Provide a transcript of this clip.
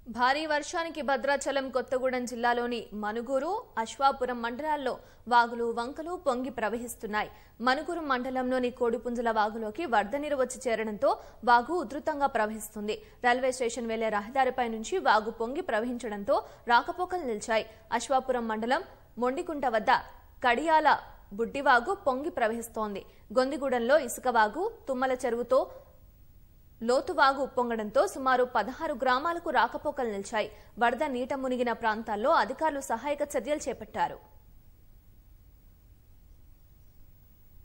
భారీ వర్షానికి భద్రాచలం కొత్తగూడెం జిల్లాలోని మనుగురు అశ్వాపురం మండలాల్లో వాగులు వంకలు పొంగి ప్రవహిస్తున్నాయి మనుగురు మండలంలోని కోడిపుంజల వాగులోకి వరద నీరు వచ్చి చేరడంతో వాగు ఉధృతంగా ప్రవహిస్తుంది రైల్వే స్టేషన్ వెళ్లే రహదారిపై నుంచి వాగు పొంగి ప్రవహించడంతో రాకపోకలు నిలిచాయి అశ్వాపురం మండలం మొండికుంట వద్ద కడియాల బుడ్డివాగు పొంగి ప్రవహిస్తోంది గొందిగూడెంలో ఇసుకవాగు తుమ్మల చెరువుతో లోతువాగు ఉప్పొంగడంతో సుమారు పదహారు గ్రామాలకు రాకపోకలు నిలిచాయి వరద నీట మునిగిన ప్రాంతాల్లో అధికారులు సహాయక చర్యలు చేపట్టారు